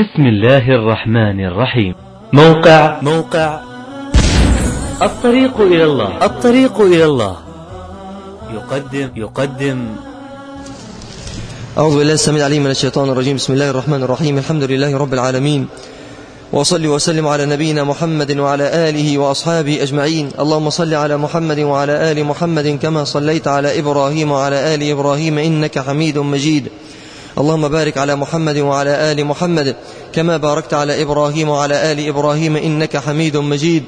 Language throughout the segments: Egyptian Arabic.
بسم الله الرحمن الرحيم موقع موقع الطريق إلى الله الطريق إلى الله يقدم يقدم أعوذ بالله السميع العليم من الشيطان الرجيم بسم الله الرحمن الرحيم الحمد لله رب العالمين وصلي وسلم على نبينا محمد وعلى آله وأصحابه أجمعين اللهم صل على محمد وعلى آل محمد كما صليت على إبراهيم وعلى آل إبراهيم إنك حميد مجيد اللهم بارك على محمد وعلى آل محمد كما باركت على إبراهيم وعلى آل إبراهيم إنك حميد مجيد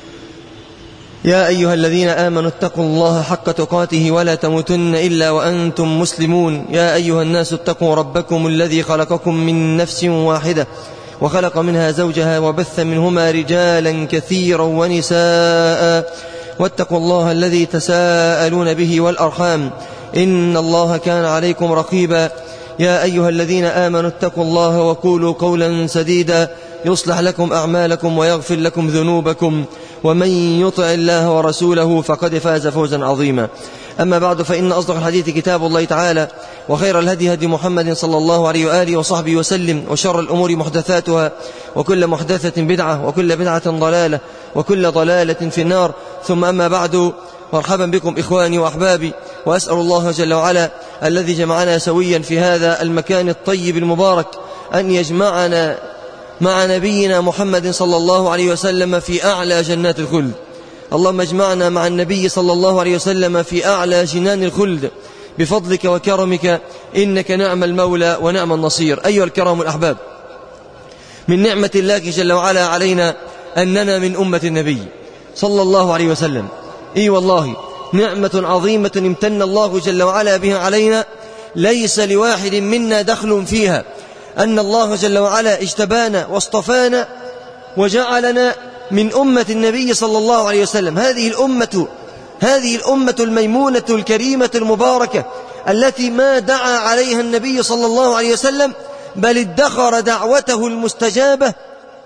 يا أيها الذين آمنوا اتقوا الله حق تقاته ولا تموتن إلا وأنتم مسلمون يا أيها الناس اتقوا ربكم الذي خلقكم من نفس واحدة وخلق منها زوجها وبث منهما رجالا كثيرا ونساء واتقوا الله الذي تساءلون به والأرحام إن الله كان عليكم رقيبا يا أيها الذين آمنوا اتقوا الله وقولوا قولا سديدا يصلح لكم أعمالكم ويغفر لكم ذنوبكم ومن يطع الله ورسوله فقد فاز فوزا عظيما أما بعد فإن أصدق الحديث كتاب الله تعالى وخير الهدي هدي محمد صلى الله عليه وآله وصحبه وسلم وشر الأمور محدثاتها وكل محدثة بدعة وكل بدعة ضلالة وكل ضلالة في النار ثم أما بعد مرحبا بكم إخواني وأحبابي وأسأل الله جل وعلا الذي جمعنا سويا في هذا المكان الطيب المبارك أن يجمعنا مع نبينا محمد صلى الله عليه وسلم في أعلى جنات الخلد اللهم اجمعنا مع النبي صلى الله عليه وسلم في أعلى جنان الخلد بفضلك وكرمك إنك نعم المولى ونعم النصير أيها الكرام الأحباب من نعمة الله جل وعلا علينا أننا من أمة النبي صلى الله عليه وسلم إي والله نعمة عظيمة امتن الله جل وعلا بها علينا ليس لواحد منا دخل فيها أن الله جل وعلا اجتبانا واصطفانا وجعلنا من أمة النبي صلى الله عليه وسلم هذه الأمة هذه الأمة الميمونة الكريمة المباركة التي ما دعا عليها النبي صلى الله عليه وسلم بل ادخر دعوته المستجابة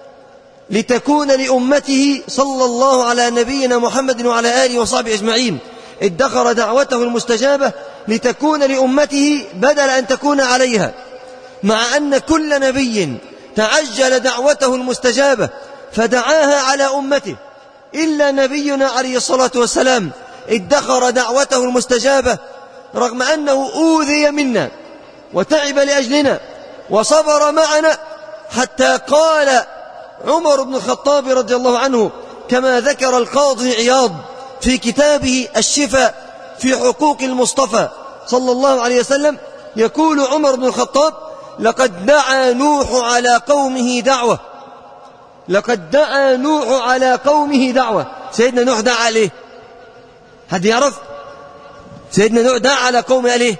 لتكون لأمته صلى الله على نبينا محمد وعلى آله وصحبه أجمعين ادخر دعوته المستجابة لتكون لأمته بدل أن تكون عليها مع أن كل نبي تعجل دعوته المستجابة فدعاها على أمته إلا نبينا عليه الصلاة والسلام ادخر دعوته المستجابة رغم أنه أوذي منا وتعب لأجلنا وصبر معنا حتى قال عمر بن الخطاب رضي الله عنه كما ذكر القاضي عياض في كتابه الشفاء في حقوق المصطفى صلى الله عليه وسلم يقول عمر بن الخطاب لقد دعا نوح على قومه دعوة لقد دعا نوح على قومه دعوة سيدنا نوح دعا عليه حد يعرف سيدنا نوح دعا على قومه عليه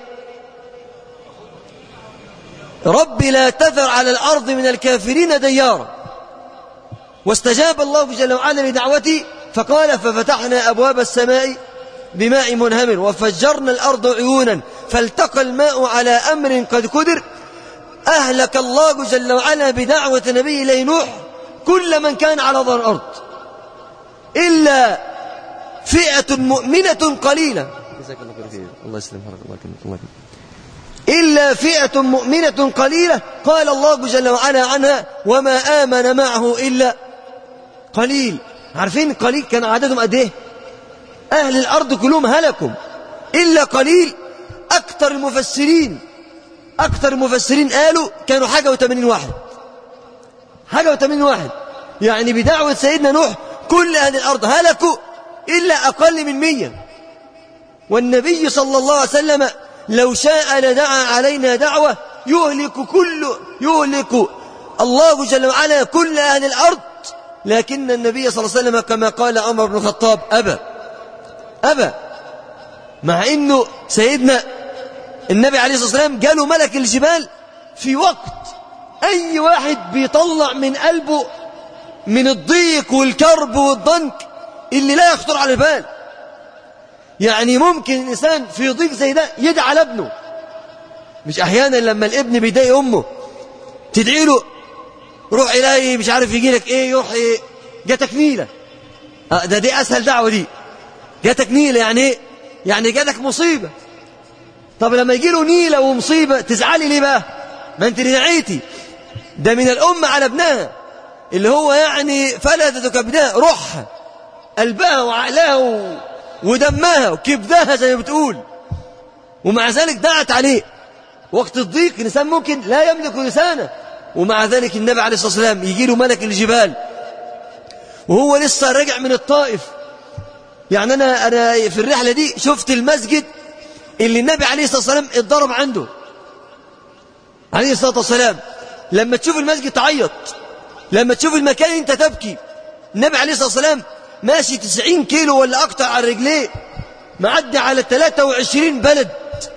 رب لا تذر على الأرض من الكافرين ديارا واستجاب الله جل وعلا لدعوتي فقال ففتحنا أبواب السماء بماء منهمر وفجرنا الأرض عيونا فالتقى الماء على أمر قد قدر أهلك الله جل وعلا بدعوة نبي إليه نوح كل من كان على ظهر الأرض إلا فئة مؤمنة قليلة جزاك الله خير الله يسلم الله يكرمك الله يكرمك إلا فئة مؤمنة قليلة قال الله جل وعلا عنها وما آمن معه إلا قليل عارفين قليل كان عددهم قد ايه أهل الأرض كلهم هلكوا إلا قليل أكثر المفسرين أكثر المفسرين قالوا كانوا حاجة وثمانين واحد حاجة وثمانين واحد يعني بدعوة سيدنا نوح كل أهل الأرض هلكوا إلا أقل من مية والنبي صلى الله عليه وسلم لو شاء لدعا علينا دعوة يهلك كل يهلك الله جل وعلا كل أهل الأرض لكن النبي صلى الله عليه وسلم كما قال عمر بن الخطاب أبى أبى مع أنه سيدنا النبي عليه الصلاة والسلام جاله ملك الجبال في وقت أي واحد بيطلع من قلبه من الضيق والكرب والضنك اللي لا يخطر على البال يعني ممكن الإنسان في ضيق زي ده يدعى لابنه مش أحيانا لما الابن بيضايق أمه تدعي له روح إلهي مش عارف يجي لك إيه يروح إيه جاتك نيلة آه ده دي أسهل دعوة دي جاتك نيلة يعني إيه يعني جاتك مصيبة طب لما يجي له نيلة ومصيبة تزعلي ليه بقى ما أنت اللي دعيتي ده من الأمة على ابنها اللي هو يعني فلذة كبدها روحها قلبها وعقلها و... ودمها وكبدها زي ما بتقول ومع ذلك دعت عليه وقت الضيق الإنسان ممكن لا يملك لسانه ومع ذلك النبي عليه الصلاة والسلام يجي له ملك الجبال وهو لسه راجع من الطائف يعني أنا أنا في الرحلة دي شفت المسجد اللي النبي عليه الصلاة والسلام اتضرب عنده عليه الصلاة والسلام لما تشوف المسجد تعيط لما تشوف المكان انت تبكي النبي عليه الصلاة والسلام ماشي 90 كيلو ولا أكتر على رجليه معدي على 23 بلد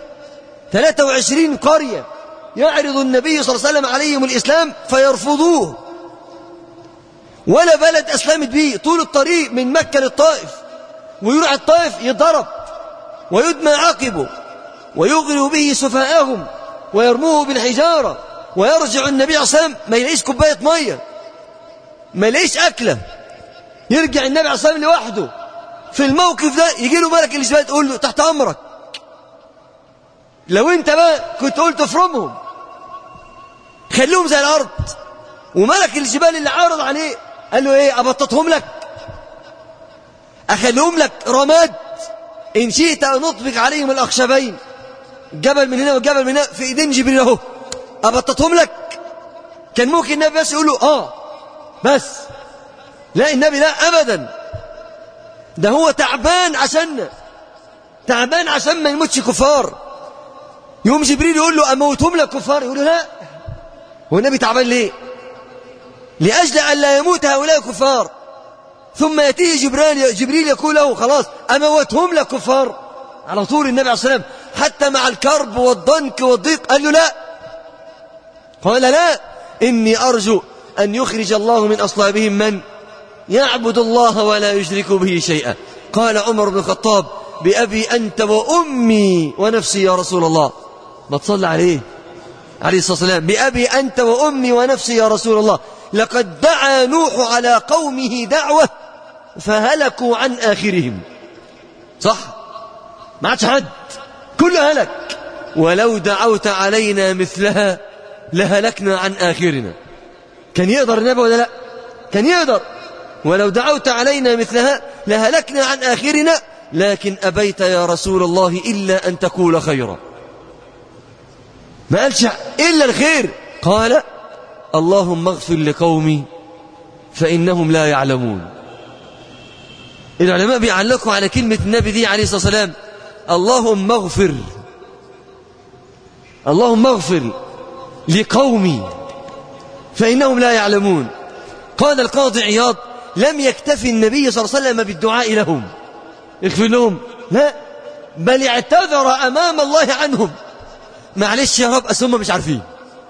23 قرية يعرض النبي صلى الله عليه وسلم عليهم الإسلام فيرفضوه ولا بلد أسلمت به طول الطريق من مكة للطائف ويروح الطائف يضرب ويدمى عقبه ويغري به سفهاءهم ويرموه بالحجارة ويرجع النبي عليه الصلاة والسلام ما يلاقيش كوباية مية ما يلاقيش أكلة يرجع النبي عليه الصلاة والسلام لوحده في الموقف ده يجي له ملك الجبال تقول له تحت أمرك لو انت بقى كنت قلت افرمهم خليهم زي الأرض وملك الجبال اللي عارض عليه قال له ايه أبططهم لك أخليهم لك رماد إن شئت أن أطبق عليهم الأخشبين جبل من هنا وجبل من هنا في إيدين جبريل أهو أبططهم لك كان ممكن النبي بس يقول له آه بس لا النبي لا أبدا ده هو تعبان عشاننا تعبان عشان ما يموتش كفار يوم جبريل يقول له أموتهم لك كفار يقول له لا هو النبي تعبان ليه لأجل أن لا يموت هؤلاء كفار ثم يأتيه جبريل جبريل يقول له خلاص أموتهم لك كفار على طول النبي عليه الصلاة والسلام حتى مع الكرب والضنك والضيق قال له لا قال لا إني أرجو أن يخرج الله من أصلابهم من يعبد الله ولا يشرك به شيئا قال عمر بن الخطاب بأبي أنت وأمي ونفسي يا رسول الله ما تصلى عليه عليه الصلاة والسلام بأبي أنت وأمي ونفسي يا رسول الله لقد دعا نوح على قومه دعوة فهلكوا عن آخرهم صح ما عادش حد كله هلك ولو دعوت علينا مثلها لهلكنا عن آخرنا كان يقدر النبي ولا لا كان يقدر ولو دعوت علينا مثلها لهلكنا عن آخرنا لكن أبيت يا رسول الله إلا أن تقول خيرا ما قالش إلا الخير قال اللهم اغفر لقومي فإنهم لا يعلمون العلماء بيعلقوا على كلمة النبي دي عليه الصلاة والسلام اللهم اغفر اللهم اغفر لقومي فإنهم لا يعلمون قال القاضي عياض لم يكتفي النبي صلى الله عليه وسلم بالدعاء لهم اغفر لهم لا بل اعتذر أمام الله عنهم معلش يا رب أصل هم مش عارفين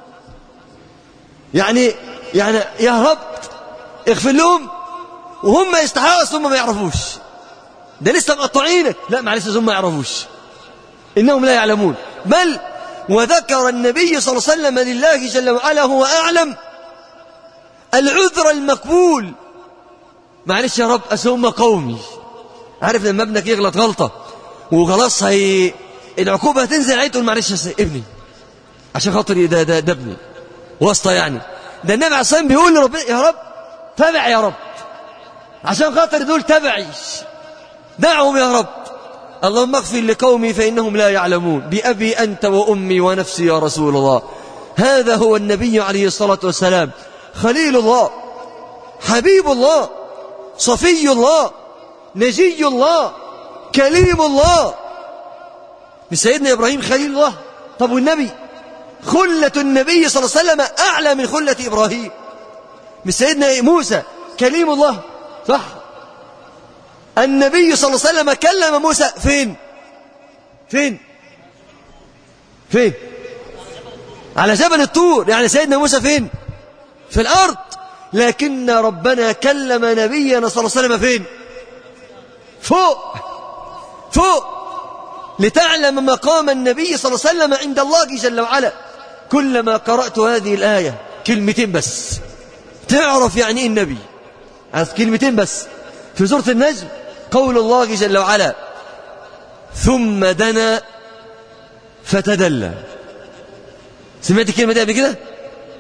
يعني يعني يا رب اغفر لهم وهم يستحقوا أصل هم ما يعرفوش ده لسه مقطعينك لا معلش هم ما يعرفوش إنهم لا يعلمون بل وذكر النبي صلى الله عليه وسلم لله جل وعلا هو أعلم العذر المقبول معلش يا رب أصل هم قومي عارف لما ابنك يغلط غلطة وخلاص هي العقوبة هتنزل عليه تقول معلش يا ابني عشان خاطر ده ده ده ابني واسطة يعني ده النبي عليه الصلاة بيقول لرب يا رب تبع يا رب عشان خاطر دول تبعي دعهم يا رب اللهم اغفر لقومي فإنهم لا يعلمون بأبي أنت وأمي ونفسي يا رسول الله هذا هو النبي عليه الصلاة والسلام خليل الله حبيب الله صفي الله نجي الله كليم الله مش سيدنا إبراهيم خليل الله طب والنبي خلة النبي صلى الله عليه وسلم أعلى من خلة إبراهيم مش سيدنا موسى كليم الله صح النبي صلى الله عليه وسلم كلم موسى فين فين فين على جبل الطور يعني سيدنا موسى فين في الأرض لكن ربنا كلم نبينا صلى الله عليه وسلم فين فوق فوق لتعلم مقام النبي صلى الله عليه وسلم عند الله جل وعلا كلما قرأت هذه الآية كلمتين بس تعرف يعني إيه النبي عارف كلمتين بس في سورة النجم قول الله جل وعلا ثم دنا فتدلى سمعت الكلمة دي قبل كده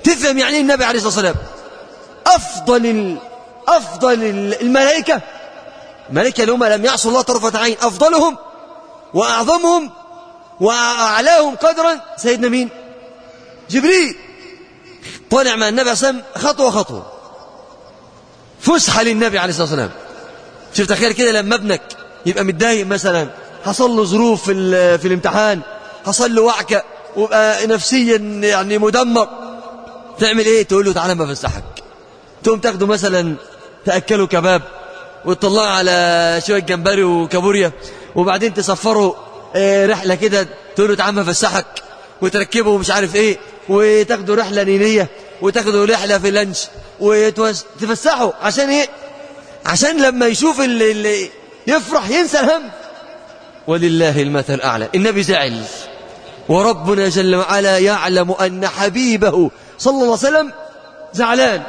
تفهم يعني ايه النبي عليه الصلاة والسلام أفضل ال... أفضل الملائكة الملائكة اللي هم لم يعصوا الله طرفة عين أفضلهم وأعظمهم وأعلاهم قدرا سيدنا مين جبريل طالع مع النبي عليه الصلاة والسلام خطوة خطوة فسحة للنبي عليه الصلاة والسلام شوف تخيل كده لما ابنك يبقى متضايق مثلا حصل له ظروف في, في الامتحان حصل له وعكة وبقى نفسيا يعني مدمر تعمل ايه تقول له تعالى ما بفسحك تقوم تاخده مثلا تأكله كباب وتطلعه على شوية جمبري وكابوريا وبعدين تسفره رحلة كده تقول له تعالى ما بفسحك وتركبه مش عارف ايه وتاخده رحلة نينية وتاخده رحلة في لانش وتفسحه عشان ايه عشان لما يشوف اللي, اللي يفرح ينسى الهم ولله المثل الأعلى النبي زعل وربنا جل وعلا يعلم أن حبيبه صلى الله عليه وسلم زعلان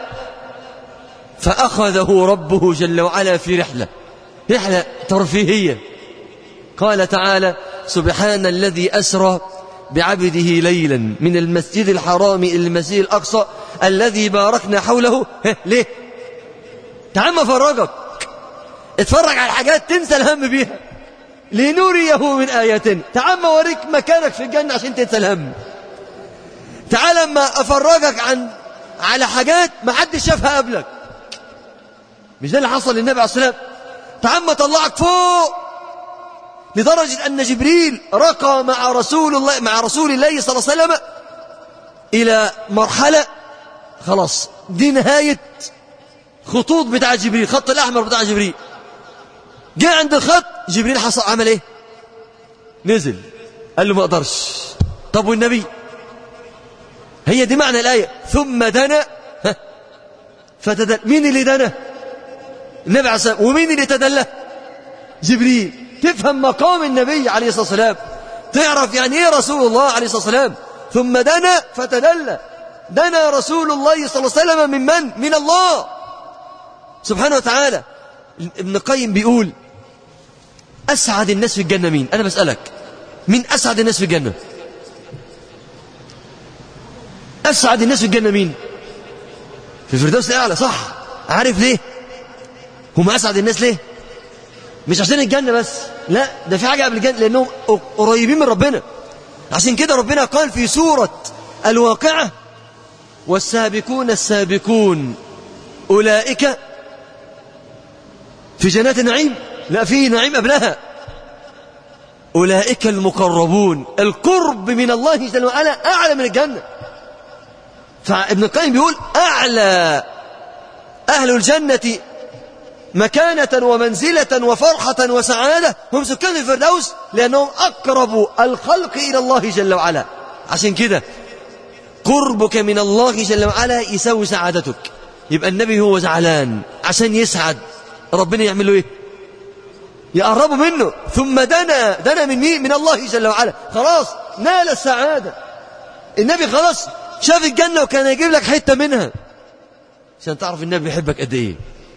فأخذه ربه جل وعلا في رحلة رحلة ترفيهية قال تعالى سبحان الذي أسرى بعبده ليلا من المسجد الحرام إلى المسجد الأقصى الذي باركنا حوله ليه تعال فرجك اتفرج على حاجات تنسى الهم بيها لنريه من آياتنا تعال ما اوريك مكانك في الجنة عشان تنسى الهم تعال اما افرجك عن على حاجات ما حدش شافها قبلك مش ده اللي حصل للنبي عليه الصلاه والسلام تعال ما طلعك فوق لدرجة أن جبريل رقى مع رسول الله مع رسول الله صلى الله عليه وسلم إلى مرحلة خلاص دي نهاية خطوط بتاع جبريل خط الأحمر بتاع جبريل جاء عند الخط جبريل حصل عمل ايه نزل قال له ما اقدرش طب والنبي هي دي معنى الآية ثم دنا فتدل مين اللي دنا النبي عليه الصلاة ومين اللي تدلى جبريل تفهم مقام النبي عليه الصلاة والسلام تعرف يعني ايه رسول الله عليه الصلاة والسلام ثم دنا فتدلى دنا رسول الله صلى الله عليه وسلم من من من الله سبحانه وتعالى ابن القيم بيقول أسعد الناس في الجنة مين أنا بسألك مين أسعد الناس في الجنة أسعد الناس في الجنة مين في الفردوس الأعلى صح عارف ليه هم أسعد الناس ليه مش عشان الجنة بس لا ده في حاجة قبل الجنة لأنهم قريبين من ربنا عشان كده ربنا قال في سورة الواقعة والسابقون السابقون أولئك في جنات النعيم لا في نعيم قبلها أولئك المقربون القرب من الله جل وعلا أعلى من الجنة فابن القيم بيقول أعلى أهل الجنة مكانة ومنزلة وفرحة وسعادة هم سكان الفردوس لأنهم أقرب الخلق إلى الله جل وعلا عشان كده قربك من الله جل وعلا يساوي سعادتك يبقى النبي هو زعلان عشان يسعد ربنا يعمل له ايه يقربوا منه ثم دنا دنا من مين من الله جل وعلا خلاص نال السعادة النبي خلاص شاف الجنة وكان يجيب لك حتة منها عشان تعرف النبي بيحبك قد ايه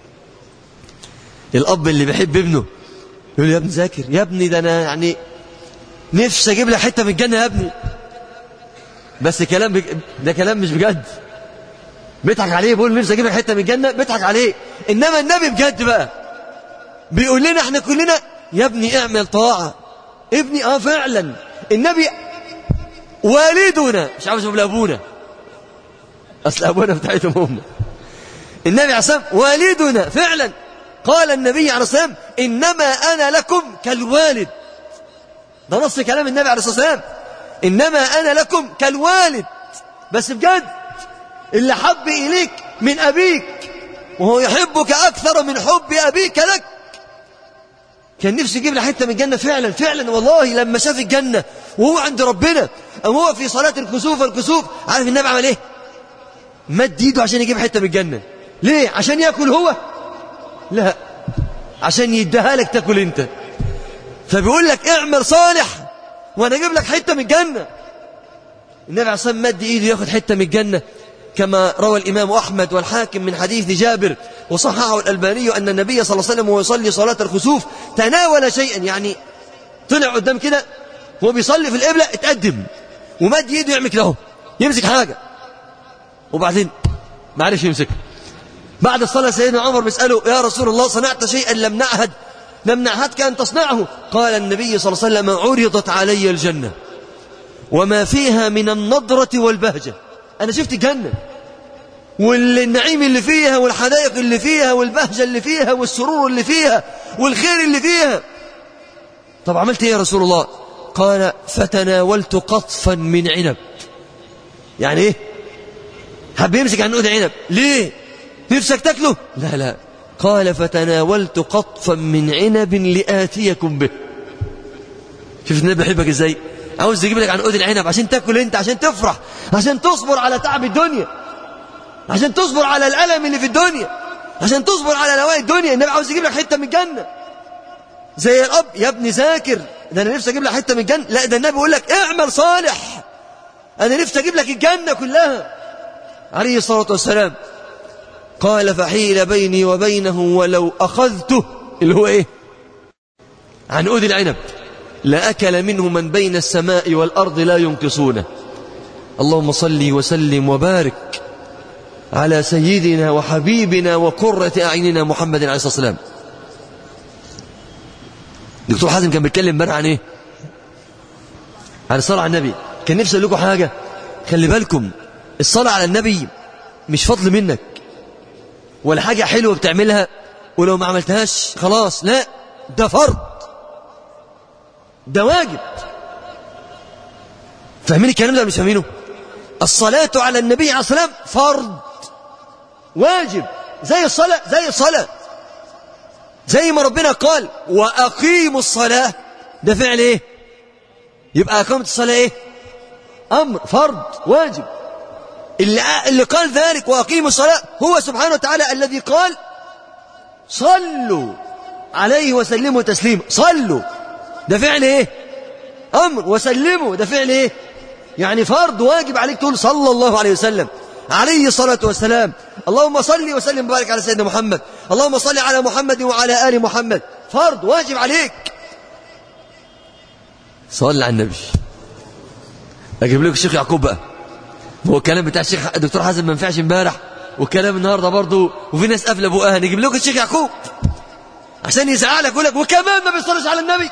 الاب اللي بيحب ابنه يقول يا ابني ذاكر يا ابني ده انا يعني نفسي اجيب لك حته من الجنه يا ابني بس كلام بج... ده كلام مش بجد بيضحك عليه بيقول نفسي اجيب لك حته من الجنه بيضحك عليه انما النبي بجد بقى بيقول لنا احنا كلنا يا ابني اعمل طاعه ابني اه فعلا النبي والدنا مش عاوز اقول ابونا اصل ابونا بتاعتهم هم النبي عليه الصلاه والدنا فعلا قال النبي عليه الصلاه والسلام انما انا لكم كالوالد ده نص كلام النبي عليه الصلاه والسلام انما انا لكم كالوالد بس بجد اللي حب اليك من ابيك وهو يحبك اكثر من حب ابيك لك كان نفسه يجيب له حته من الجنه فعلا فعلا والله لما شاف الجنه وهو عند ربنا أم هو في صلاه الكسوف الكسوف عارف النبي عمل ايه مد ايده عشان يجيب حته من الجنه ليه عشان ياكل هو لا عشان يديها لك تاكل انت فبيقول لك اعمل صالح وانا اجيب لك حته من الجنه النبي عليه الصلاه مد ايده ياخد حته من الجنه كما روى الإمام أحمد والحاكم من حديث جابر وصححه الألباني أن النبي صلى الله عليه وسلم وهو يصلي صلاة الخسوف تناول شيئا يعني طلع قدام كده وهو بيصلي في القبلة اتقدم ومد يده يعمل كده اهو يمسك حاجة وبعدين معلش يمسك بعد الصلاة سيدنا عمر بيسأله يا رسول الله صنعت شيئا لم نعهد لم نعهدك أن تصنعه قال النبي صلى الله عليه وسلم عرضت علي الجنة وما فيها من النضرة والبهجة أنا شفت الجنة والنعيم اللي فيها والحدائق اللي فيها والبهجة اللي فيها والسرور اللي فيها والخير اللي فيها طب عملت ايه يا رسول الله قال فتناولت قطفا من عنب يعني ايه حب يمسك عنقود عنب ليه نفسك تاكله لا لا قال فتناولت قطفا من عنب لآتيكم به شوف النبي بيحبك ازاي عاوز يجيب لك عنقود العنب عشان تاكل انت عشان تفرح عشان تصبر على تعب الدنيا عشان تصبر على الألم اللي في الدنيا عشان تصبر على نوايا الدنيا النبي عاوز يجيب لك حتة من الجنة زي الأب يا ابني ذاكر ده أنا نفسي أجيب لك حتة من الجنة لا ده النبي بيقول لك اعمل صالح أنا نفسي أجيب لك الجنة كلها عليه الصلاة والسلام قال فحيل بيني وبينه ولو أخذته اللي هو إيه عنقود العنب لأكل منه من بين السماء والأرض لا ينقصونه اللهم صل وسلم وبارك على سيدنا وحبيبنا وقرة أعيننا محمد عليه الصلاة والسلام دكتور حازم كان بيتكلم امبارح عن ايه عن الصلاة على النبي كان نفسي اقول لكم حاجة خلي بالكم الصلاة على النبي مش فضل منك ولا حاجة حلوة بتعملها ولو ما عملتهاش خلاص لا ده فرض ده واجب فاهمين الكلام ده ولا مش فاهمينه الصلاة على النبي عليه الصلاة والسلام فرض واجب زي الصلاة زي الصلاة زي ما ربنا قال وأقيموا الصلاة ده فعل ايه يبقى أقامة الصلاة ايه أمر فرض واجب اللي, اللي قال ذلك وأقيموا الصلاة هو سبحانه وتعالى الذي قال صلوا عليه وسلموا تسليما صلوا ده فعل ايه أمر وسلموا ده فعل ايه يعني فرض واجب عليك تقول صلى الله عليه وسلم عليه الصلاة والسلام اللهم صل وسلم وبارك على سيدنا محمد اللهم صل على محمد وعلى آل محمد فرض واجب عليك صل على النبي أجيب لك الشيخ يعقوب بقى هو الكلام بتاع الشيخ الدكتور حازم ما ينفعش امبارح والكلام النهارده برضه وفي ناس قافله بقها نجيب لكم الشيخ يعقوب عشان يزعلك يقول لك وكمان ما بيصليش على النبي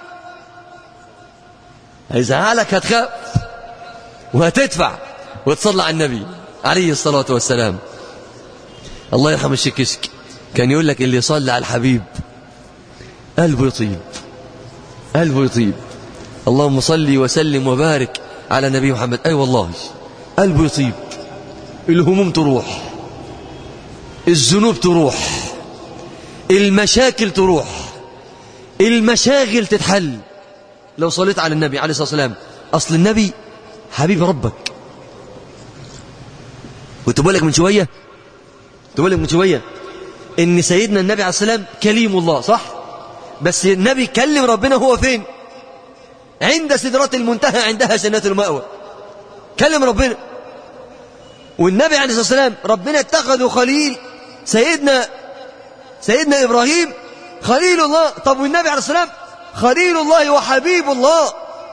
هيزعلك هتخاف وهتدفع وتصلى على النبي عليه الصلاة والسلام الله يرحم الشيخ كشك كان يقول لك اللي يصلي على الحبيب قلبه يطيب قلبه يطيب اللهم صل وسلم وبارك على نبي محمد أي والله قلبه يطيب الهموم تروح الذنوب تروح المشاكل تروح المشاغل تتحل لو صليت على النبي عليه الصلاة والسلام أصل النبي حبيب ربك كنت بقول لك من شوية تقول لك من شوية إن سيدنا النبي عليه السلام كليم الله صح بس النبي كلم ربنا هو فين عند سدرة المنتهى عندها جنات المأوى كلم ربنا والنبي عليه الصلاة والسلام ربنا اتخذه خليل سيدنا سيدنا إبراهيم خليل الله طب والنبي عليه الصلاة والسلام خليل الله وحبيب الله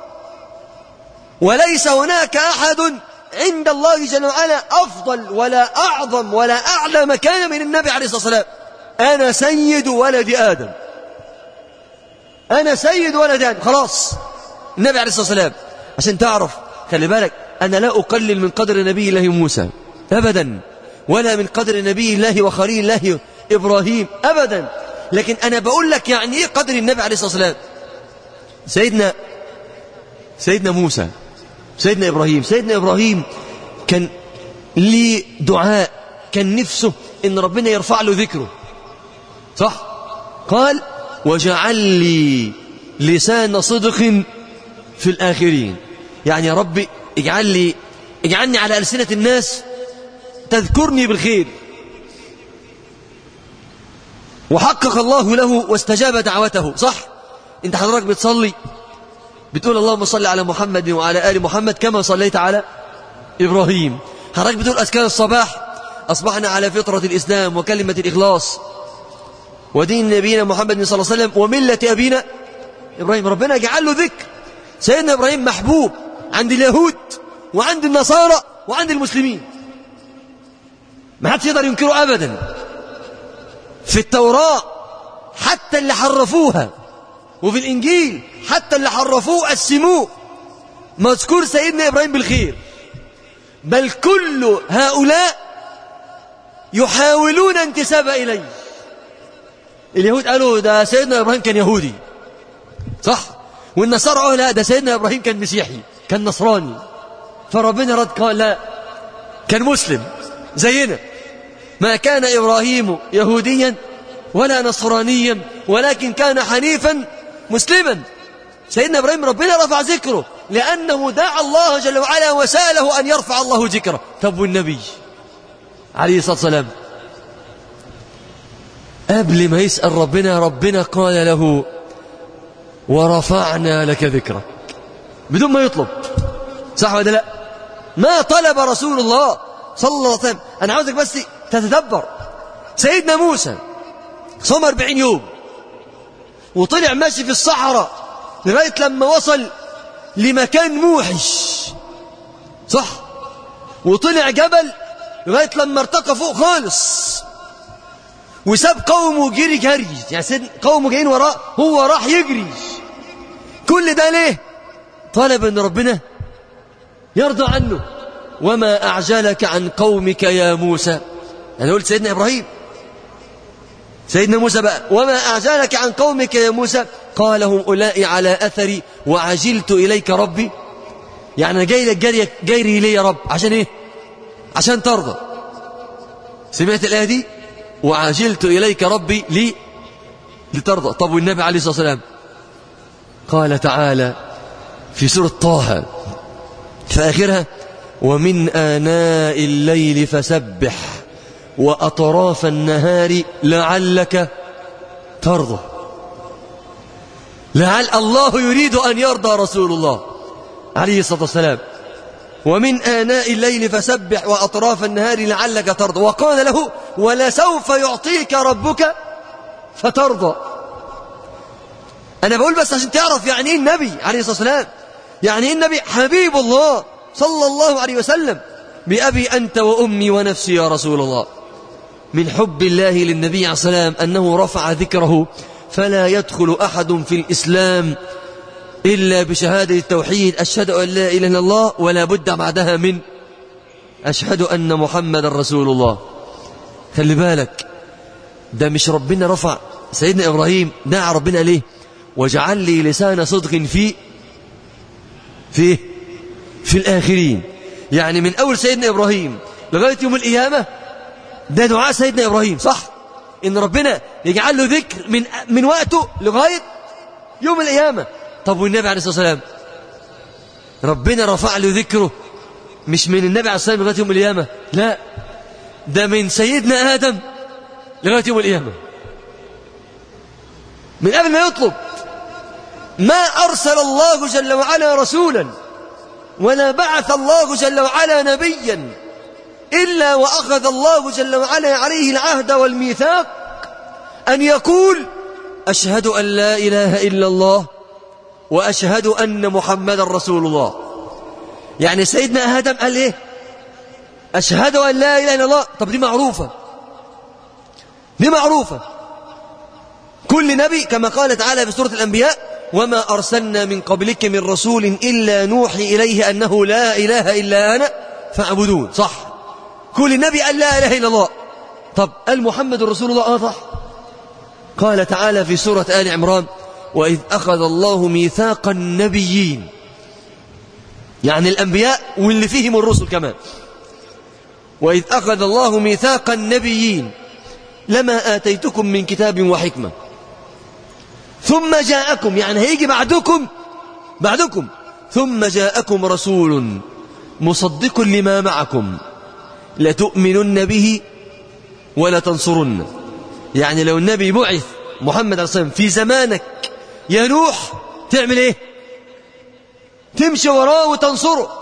وليس هناك أحد عند الله جل وعلا أفضل ولا أعظم ولا أعلى مكانا من النبي عليه الصلاة والسلام أنا سيد ولد آدم أنا سيد ولد آدم خلاص النبي عليه الصلاة والسلام عشان تعرف خلي بالك أنا لا أقلل من قدر نبي الله موسى أبدا ولا من قدر نبي الله وخليل الله إبراهيم أبدا لكن أنا بقول لك يعني إيه قدر النبي عليه الصلاة والسلام سيدنا سيدنا موسى سيدنا إبراهيم سيدنا إبراهيم كان ليه دعاء كان نفسه إن ربنا يرفع له ذكره صح قال وجعل لي لسان صدق في الآخرين يعني يا ربي اجعل لي اجعلني على ألسنة الناس تذكرني بالخير وحقق الله له واستجاب دعوته صح انت حضرتك بتصلي بتقول اللهم صل على محمد وعلى آل محمد كما صليت على إبراهيم حضرتك بتقول أذكار الصباح أصبحنا على فطرة الإسلام وكلمة الإخلاص ودين نبينا محمد صلى الله عليه وسلم وملة أبينا إبراهيم ربنا جعل له ذكر سيدنا إبراهيم محبوب عند اليهود وعند النصارى وعند المسلمين ما حدش يقدر ينكره أبدا في التوراة حتى اللي حرفوها وفي الإنجيل حتى اللي حرفوه قسموه مذكور سيدنا إبراهيم بالخير بل كل هؤلاء يحاولون انتساب إليه اليهود قالوا ده سيدنا إبراهيم كان يهودي صح والنصارى قالوا لا ده سيدنا إبراهيم كان مسيحي كان نصراني فربنا رد قال لا كان مسلم زينا ما كان إبراهيم يهوديا ولا نصرانيا ولكن كان حنيفا مسلما سيدنا إبراهيم ربنا رفع ذكره لأنه دعا الله جل وعلا وسأله أن يرفع الله ذكره طب والنبي عليه الصلاة والسلام قبل ما يسأل ربنا ربنا قال له ورفعنا لك ذكرك بدون ما يطلب صح ولا لا ما طلب رسول الله صلى الله عليه وسلم أنا عاوزك بس تتدبر سيدنا موسى صام 40 يوم وطلع ماشي في الصحراء لغاية لما وصل لمكان موحش صح وطلع جبل لغاية لما ارتقى فوق خالص وساب قومه جري جري يعني سيد قومه جايين وراه هو راح يجري كل ده ليه طلب ان ربنا يرضى عنه وما أعجلك عن قومك يا موسى أنا قلت سيدنا إبراهيم سيدنا موسى بقى وما أعجلك عن قومك يا موسى قال هم أولئي على أثري وعجلت إليك ربي يعني أنا جاي لك جري, جري لي يا رب عشان إيه عشان ترضى سمعت الآية دي وعجلت إليك ربي لي لترضى طب والنبي عليه الصلاة والسلام قال تعالى في سورة طه في آخرها ومن آناء الليل فسبح وأطراف النهار لعلك ترضى لعل الله يريد أن يرضى رسول الله عليه الصلاة والسلام ومن آناء الليل فسبح وأطراف النهار لعلك ترضى وقال له ولسوف يعطيك ربك فترضى أنا بقول بس عشان تعرف يعني إيه النبي عليه الصلاة والسلام يعني إيه النبي حبيب الله صلى الله عليه وسلم بأبي أنت وأمي ونفسي يا رسول الله من حب الله للنبي عليه السلام أنه رفع ذكره فلا يدخل أحد في الإسلام إلا بشهادة التوحيد أشهد أن لا إله إلا الله ولا بد بعدها من أشهد أن محمد رسول الله خلي بالك ده مش ربنا رفع سيدنا إبراهيم دعا ربنا ليه وجعل لي لسان صدق في في في الآخرين يعني من أول سيدنا إبراهيم لغاية يوم القيامة ده دعاء سيدنا إبراهيم صح إن ربنا يجعل له ذكر من من وقته لغاية يوم القيامة طب والنبي عليه الصلاة والسلام ربنا رفع له ذكره مش من النبي عليه الصلاة والسلام لغاية يوم القيامة لا ده من سيدنا آدم لغاية يوم القيامة من قبل ما يطلب ما أرسل الله جل وعلا رسولا ولا بعث الله جل وعلا نبيا إلا وأخذ الله جل وعلا عليه العهد والميثاق أن يقول أشهد أن لا إله إلا الله وأشهد أن محمد رسول الله يعني سيدنا آدم قال إيه أشهد أن لا إله إلا الله طب دي معروفة دي معروفة كل نبي كما قال تعالى في سورة الأنبياء وما أرسلنا من قبلك من رسول إلا نوحي إليه أنه لا إله إلا أنا فاعبدون صح كل نبي قال لا إله إلا الله طب قال محمد رسول الله آه صح قال تعالى في سورة آل عمران وإذ أخذ الله ميثاق النبيين يعني الأنبياء واللي فيهم الرسل كمان وإذ أخذ الله ميثاق النبيين لما آتيتكم من كتاب وحكمة ثم جاءكم يعني هيجي بعدكم بعدكم ثم جاءكم رسول مصدق لما معكم لتؤمنن به ولا تنصرن يعني لو النبي بعث محمد عليه الصلاة والسلام في زمانك يا نوح تعمل ايه تمشي وراه وتنصره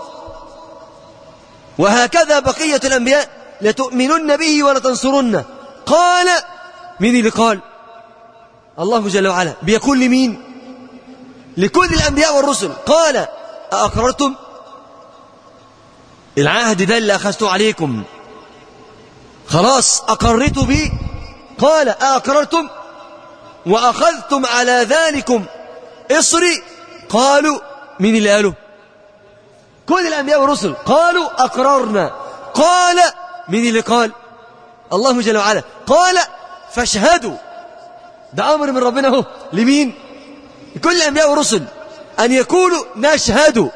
وهكذا بقية الأنبياء لتؤمنن به ولا تنصرن قال مين اللي قال الله جل وعلا بيقول لمين لكل الأنبياء والرسل قال أأقررتم العهد ده اللي أخذته عليكم خلاص أقرت به قال أقررتم وأخذتم على ذلكم إصري قالوا مين اللي قالوا كل الأنبياء والرسل قالوا أقررنا قال مين اللي قال الله جل وعلا قال فاشهدوا ده أمر من ربنا هو لمين كل الأنبياء والرسل أن يقولوا نشهد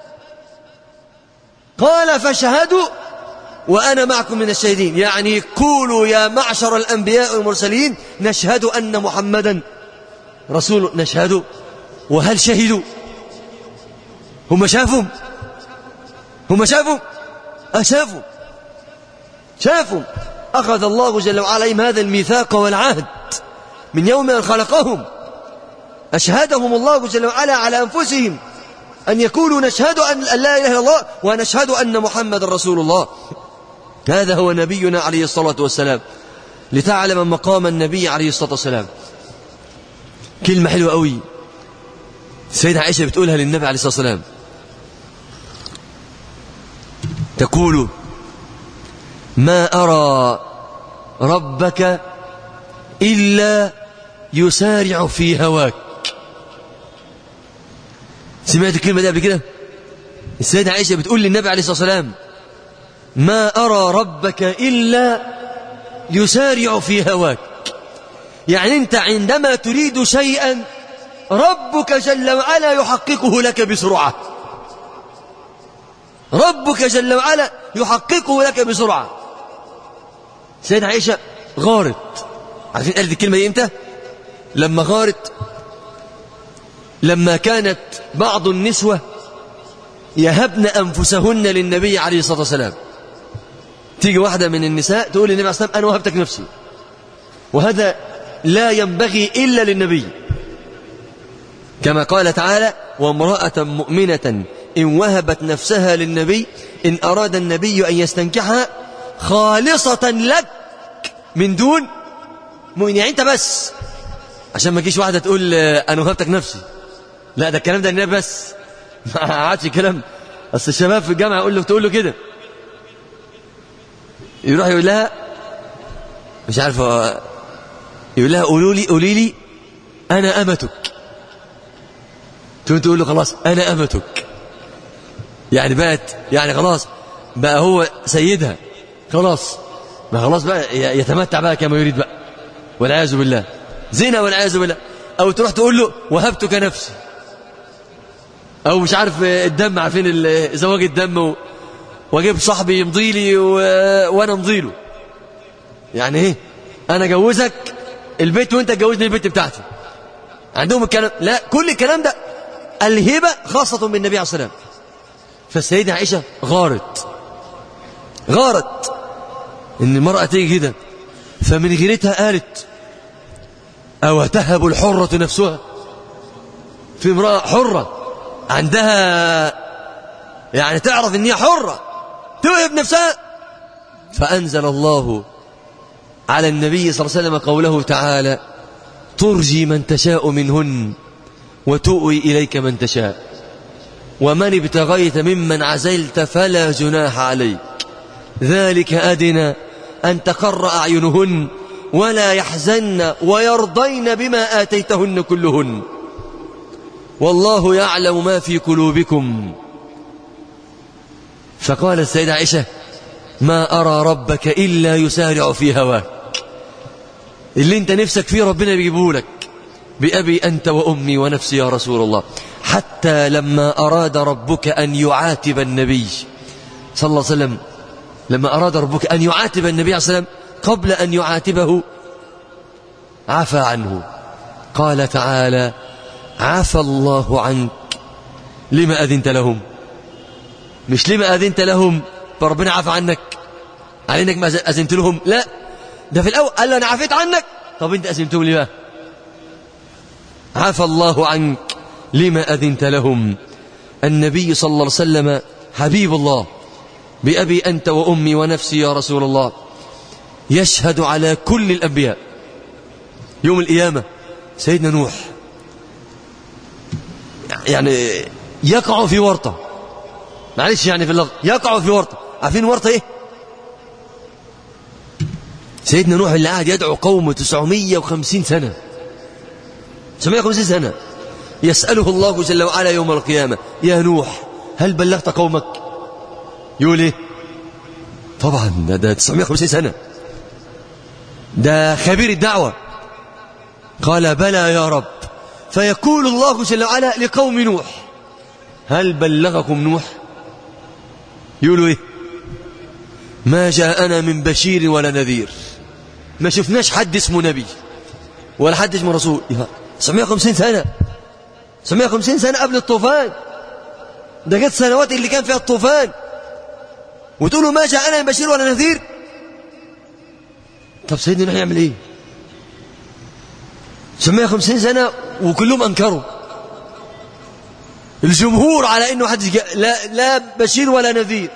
قال فاشهدوا وأنا معكم من الشهيدين يعني قولوا يا معشر الأنبياء والمرسلين نشهد أن محمدا رسول نشهد وهل شهدوا هم شافوا هم شافوا أشافوا شافوا أخذ الله جل وعلا عليهم هذا الميثاق والعهد من يوم أن خلقهم أشهدهم الله جل وعلا على أنفسهم أن يقولوا نشهد أن لا إله إلا الله ونشهد أن محمد رسول الله هذا هو نبينا عليه الصلاة والسلام لتعلم مقام النبي عليه الصلاة والسلام كلمة حلوة قوي السيدة عائشة بتقولها للنبي عليه الصلاة والسلام تقول ما أرى ربك إلا يسارع في هواك سمعت الكلمة دي قبل كده السيدة عائشة بتقول للنبي عليه الصلاة والسلام ما أرى ربك إلا يسارع في هواك يعني أنت عندما تريد شيئا ربك جل وعلا يحققه لك بسرعة ربك جل وعلا يحققه لك بسرعة سيدة عائشة غارت عارفين قالت الكلمة دي امتى لما غارت لما كانت بعض النسوة يهبن أنفسهن للنبي عليه الصلاة والسلام تيجي واحدة من النساء تقول للنبي عليه الصلاة والسلام أنا وهبتك نفسي وهذا لا ينبغي إلا للنبي كما قال تعالى وامرأة مؤمنة إن وهبت نفسها للنبي إن أراد النبي أن يستنكحها خالصة لك من دون مؤمن يعني أنت بس عشان ما تجيش واحدة تقول أنا وهبتك نفسي لا ده الكلام ده النبي بس ما عادش كلام أصل الشباب في الجامعة يقول له تقول له كده يروح يقول لها مش عارف يقول لها قولوا لي قولي لي أنا أمتك تقول تقول له خلاص أنا أمتك يعني بقت يعني خلاص بقى هو سيدها خلاص ما خلاص بقى يتمتع بقى كما يريد بقى والعياذ بالله زنا والعياذ بالله أو تروح تقول له وهبتك نفسي أو مش عارف الدم عارفين زواج الدم و... واجيب صاحبي يمضي لي و... وانا امضي له يعني ايه انا اجوزك البيت وانت تجوزني البيت بتاعتي عندهم الكلام لا كل الكلام ده الهبه خاصه بالنبي عليه الصلاه والسلام فالسيده عائشه غارت غارت ان المراه تيجي كده فمن غيرتها قالت او تهب الحره نفسها في امراه حره عندها يعني تعرف ان هي حره توهب نفسها فأنزل الله على النبي صلى الله عليه وسلم قوله تعالى ترجي من تشاء منهن وتؤوي إليك من تشاء ومن ابتغيت ممن عزلت فلا جناح عليك ذلك أدنى أن تقر أعينهن ولا يحزن ويرضين بما آتيتهن كلهن والله يعلم ما في قلوبكم فقال السيدة عائشة ما أرى ربك إلا يسارع في هواك اللي انت نفسك فيه ربنا بيجيبه لك بأبي أنت وأمي ونفسي يا رسول الله حتى لما أراد ربك أن يعاتب النبي صلى الله عليه وسلم لما أراد ربك أن يعاتب النبي عليه الصلاة والسلام قبل أن يعاتبه عفى عنه قال تعالى عفى الله عنك لما أذنت لهم مش لما أذنت لهم فربنا عفى عنك على انك ما أذنت لهم لا ده في الأول قال له أنا عفيت عنك طب أنت أذنتهم ليه بقى عفى الله عنك لما أذنت لهم النبي صلى الله عليه وسلم حبيب الله بأبي أنت وأمي ونفسي يا رسول الله يشهد على كل الأنبياء يوم القيامة سيدنا نوح يعني يقع في ورطة معلش يعني في اللفظ يقع في ورطة عارفين ورطة ايه سيدنا نوح اللي قاعد يدعو قومه 950 سنة 950 سنة يسأله الله جل وعلا يوم القيامة يا نوح هل بلغت قومك يقول ايه طبعا ده, ده 950 سنة ده خبير الدعوة قال بلى يا رب فيقول الله جل وعلا لقوم نوح هل بلغكم نوح يقولوا ايه ما جاءنا من بشير ولا نذير ما شفناش حد اسمه نبي ولا حد اسمه رسول 950 سنة 950 سنة قبل الطوفان ده جت سنوات اللي كان فيها الطوفان وتقولوا ما جاءنا من بشير ولا نذير طب سيدنا نوح يعمل ايه 950 سنة وكلهم انكروا الجمهور على انه حد جاء لا, لا بشير ولا نذير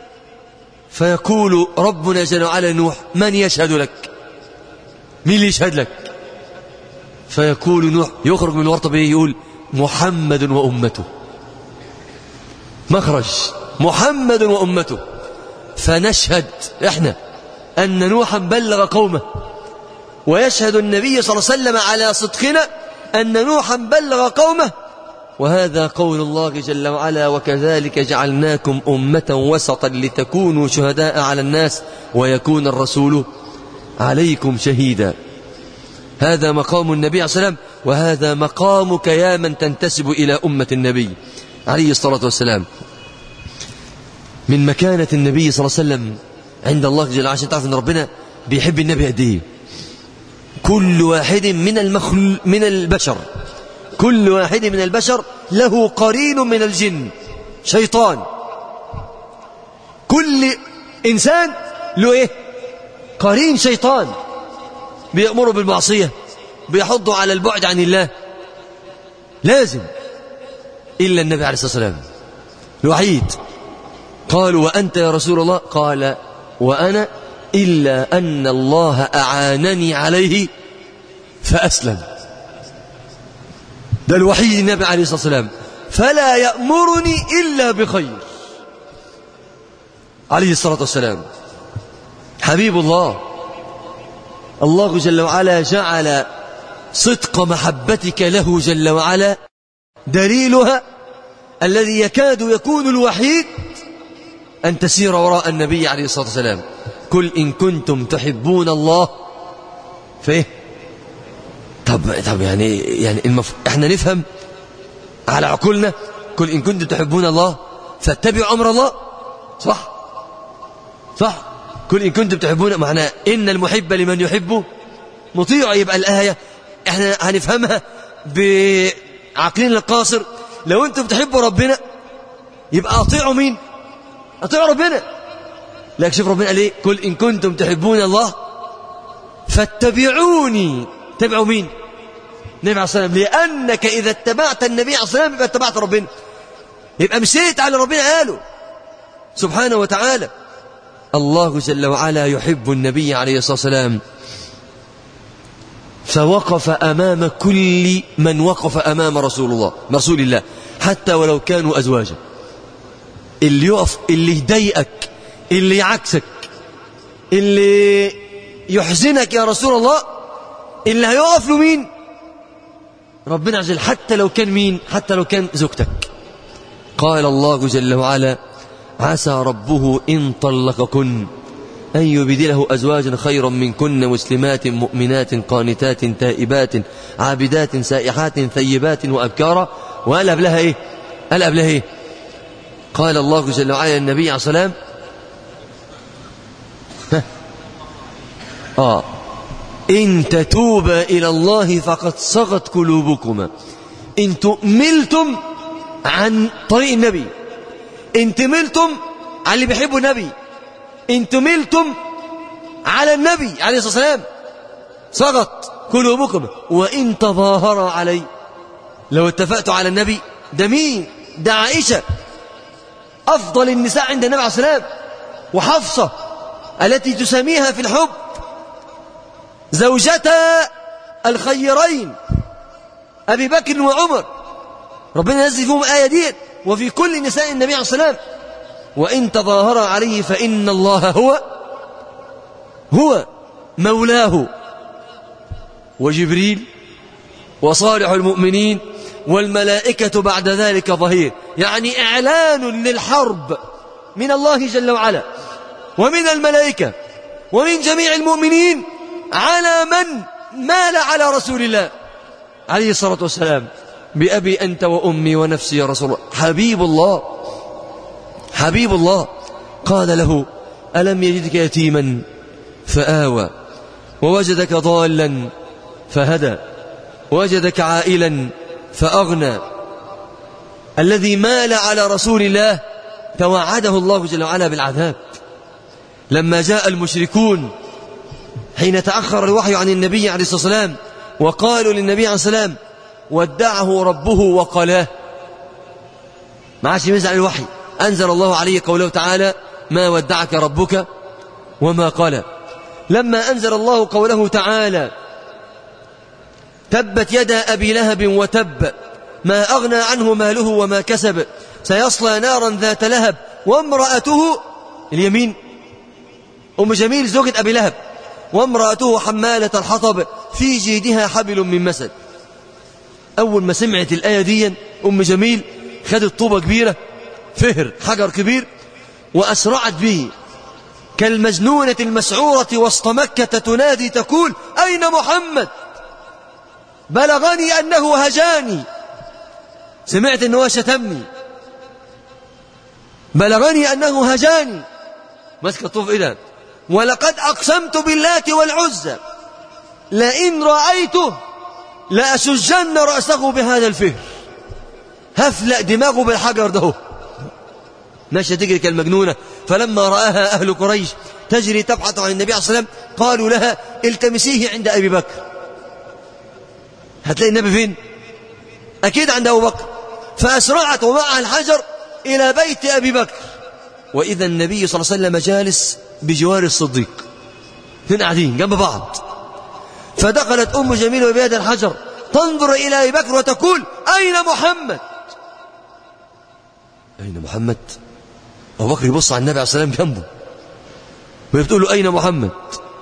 فيقول ربنا جل وعلا نوح من يشهد لك مين اللي يشهد لك فيقول نوح يخرج من الورطة بيه يقول محمد وأمته مخرج محمد وأمته فنشهد احنا أن نوحا بلغ قومه ويشهد النبي صلى الله عليه وسلم على صدقنا أن نوحا بلغ قومه وهذا قول الله جل وعلا وكذلك جعلناكم أمة وسطا لتكونوا شهداء على الناس ويكون الرسول عليكم شهيدا هذا مقام النبي عليه الصلاة والسلام وهذا مقامك يا من تنتسب إلى أمة النبي عليه الصلاة والسلام من مكانة النبي صلى الله عليه وسلم عند الله جل وعلا عشان تعرف ان ربنا بيحب النبي قد ايه كل واحد من المخل من البشر كل واحد من البشر له قرين من الجن شيطان كل إنسان له إيه قرين شيطان بيأمره بالمعصية بيحضه على البعد عن الله لازم إلا النبي عليه الصلاة والسلام الوحيد قالوا وأنت يا رسول الله قال وأنا إلا أن الله أعانني عليه فأسلم ده الوحيد النبي عليه الصلاة والسلام فلا يأمرني إلا بخير عليه الصلاة والسلام حبيب الله الله جل وعلا جعل صدق محبتك له جل وعلا دليلها الذي يكاد يكون الوحيد أن تسير وراء النبي عليه الصلاة والسلام قل إن كنتم تحبون الله فإيه طب طب يعني يعني المف... احنا نفهم على عقولنا قل إن كنتم تحبون الله فاتبعوا أمر الله صح صح قل إن كنتم تحبون معناه إن المحب لمن يحبه مطيع يبقى الآية احنا هنفهمها بعقلنا القاصر لو انتم بتحبوا ربنا يبقى اطيعوا مين اطيعوا ربنا لكن شوف ربنا قال ايه قل ان كنتم تحبون الله فاتبعوني تبعوا مين النبي عليه الصلاه والسلام لانك اذا اتبعت النبي عليه الصلاه والسلام يبقى اتبعت ربنا يبقى مشيت على ربنا قاله سبحانه وتعالى الله جل وعلا يحب النبي عليه الصلاه والسلام فوقف أمام كل من وقف أمام رسول الله رسول الله حتى ولو كانوا أزواجا اللي يقف اللي يضايقك اللي يعكسك اللي يحزنك يا رسول الله اللي هيقف له مين ربنا عز وجل حتى لو كان مين حتى لو كان زوجتك قال الله جل وعلا عسى ربه إن طلقكن أن يبدله أزواجا خيرا منكن مسلمات مؤمنات قانتات تائبات عابدات سائحات ثيبات وأبكارا وقال قبلها إيه قال قبلها إيه قال الله جل وعلا للنبي عليه السلام آه إن تتوبا إلى الله فقد صغت قلوبكما إن تؤملتم عن طريق النبي إن تملتم عن اللي بيحبوا النبي إن تملتم على النبي عليه الصلاة والسلام صغت قلوبكم وإن تظاهر علي لو اتفقتوا على النبي ده مين ده عائشة أفضل النساء عند النبي عليه الصلاة والسلام وحفصة التي تسميها في الحب زوجتا الخيرين أبي بكر وعمر ربنا ينزل فيهم آية ديت وفي كل نساء النبي عليه الصلاة والسلام وإن تظاهر عليه فإن الله هو هو مولاه وجبريل وصالح المؤمنين والملائكة بعد ذلك ظهير يعني إعلان للحرب من الله جل وعلا ومن الملائكة ومن جميع المؤمنين على من مال على رسول الله عليه الصلاة والسلام بأبي أنت وأمي ونفسي يا رسول الله حبيب الله حبيب الله قال له ألم يجدك يتيما فآوى ووجدك ضالا فهدى وجدك عائلا فأغنى الذي مال على رسول الله توعده الله جل وعلا بالعذاب لما جاء المشركون حين تأخر الوحي عن النبي عليه الصلاة والسلام وقالوا للنبي عليه الصلاة والسلام ودعه ربه وقلاه ما عادش ينزل الوحي أنزل الله عليه قوله تعالى ما ودعك ربك وما قال لما أنزل الله قوله تعالى تبت يدا أبي لهب وتب ما أغنى عنه ماله وما كسب سيصلى نارا ذات لهب وامرأته اليمين أم جميل زوجة أبي لهب وامرأته حمالة الحطب في جيدها حبل من مسد أول ما سمعت الآية دي أم جميل خدت طوبة كبيرة فهر حجر كبير وأسرعت به كالمجنونة المسعورة وسط مكة تنادي تقول أين محمد بلغني أنه هجاني سمعت أنه شتمني بلغني أنه هجاني مسك الطوف إذا ولقد أقسمت باللات والعزى لئن رأيته لأسجن رأسه بهذا الفهر هفلق دماغه بالحجر ده ماشية تجري كالمجنونة فلما رآها أهل قريش تجري تبحث عن النبي عليه الصلاة والسلام قالوا لها التمسيه عند أبي بكر هتلاقي النبي فين أكيد عند أبو بكر فأسرعت ومعها الحجر إلى بيت أبي بكر وإذا النبي صلى الله عليه وسلم جالس بجوار الصديق اثنين قاعدين جنب بعض فدخلت أم جميل وبيد الحجر تنظر إلى أبي بكر وتقول أين محمد أين محمد أبو بكر يبص على النبي عليه الصلاة والسلام جنبه وهي بتقول له أين محمد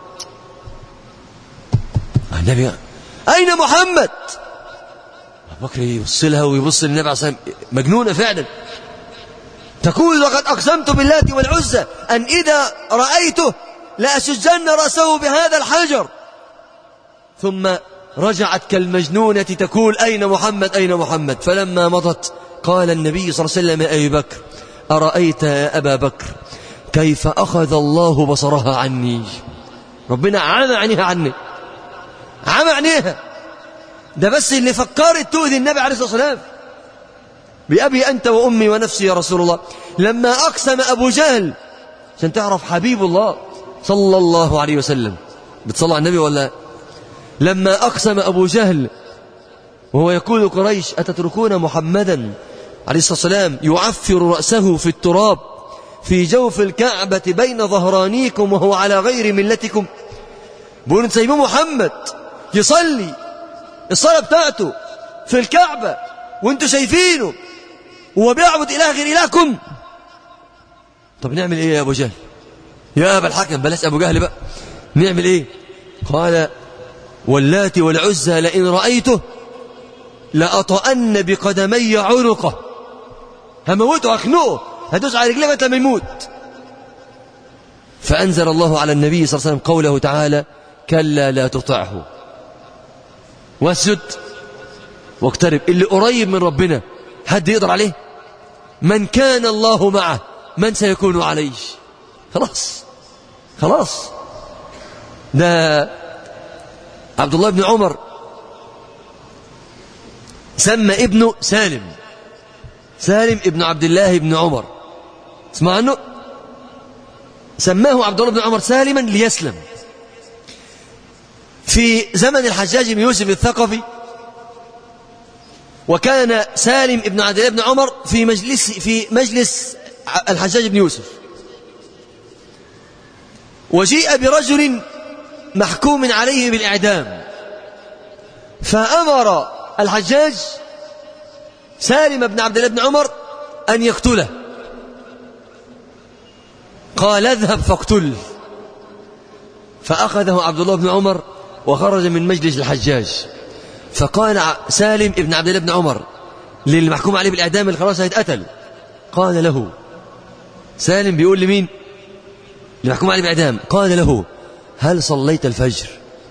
النبي أين محمد أبو بكر يبص لها ويبص للنبي عليه الصلاة والسلام مجنونة فعلا تقول لقد أقسمت باللات والعزى أن إذا رأيته لأسجن رأسه بهذا الحجر ثم رجعت كالمجنونة تقول أين محمد أين محمد فلما مضت قال النبي صلى الله عليه وسلم يا أبي بكر أرأيت يا أبا بكر كيف أخذ الله بصرها عني ربنا عمى عينيها عني عمى عينيها ده بس اللي فكرت تؤذي النبي عليه الصلاة والسلام بأبي أنت وأمي ونفسي يا رسول الله لما أقسم أبو جهل عشان تعرف حبيب الله صلى الله عليه وسلم بتصلى على النبي ولا لما أقسم أبو جهل وهو يقول قريش أتتركون محمدا عليه الصلاة والسلام يعفر رأسه في التراب في جوف الكعبة بين ظهرانيكم وهو على غير ملتكم بيقولوا سيبوا محمد يصلي الصلاة بتاعته في الكعبة وانتوا شايفينه وهو بيعبد إله غير إلهكم طب نعمل إيه يا أبو جهل يا أبا الحكم بلاش أبو جهل بقى نعمل إيه قال واللات والعزى لئن رأيته لأطأن بقدمي عنقه هموته أخنقه هدوس على رجليه متى ما يموت فأنزل الله على النبي صلى الله عليه وسلم قوله تعالى كلا لا تطعه واسجد واقترب اللي قريب من ربنا حد يقدر عليه من كان الله معه من سيكون عليه خلاص خلاص ده عبد الله بن عمر سمى ابنه سالم سالم ابن عبد الله بن عمر اسمع عنه سماه عبد الله بن عمر سالما ليسلم في زمن الحجاج بن يوسف الثقفي وكان سالم ابن عبد الله بن عمر في مجلس في مجلس الحجاج بن يوسف وجيء برجل محكوم عليه بالإعدام فأمر الحجاج سالم بن عبد الله بن عمر أن يقتله قال اذهب فاقتله فأخذه عبد الله بن عمر وخرج من مجلس الحجاج فقال سالم ابن عبد الله بن عمر للمحكوم عليه بالإعدام اللي خلاص هيتقتل قال له سالم بيقول لمين المحكوم عليه بالإعدام قال له هل صليت الفجر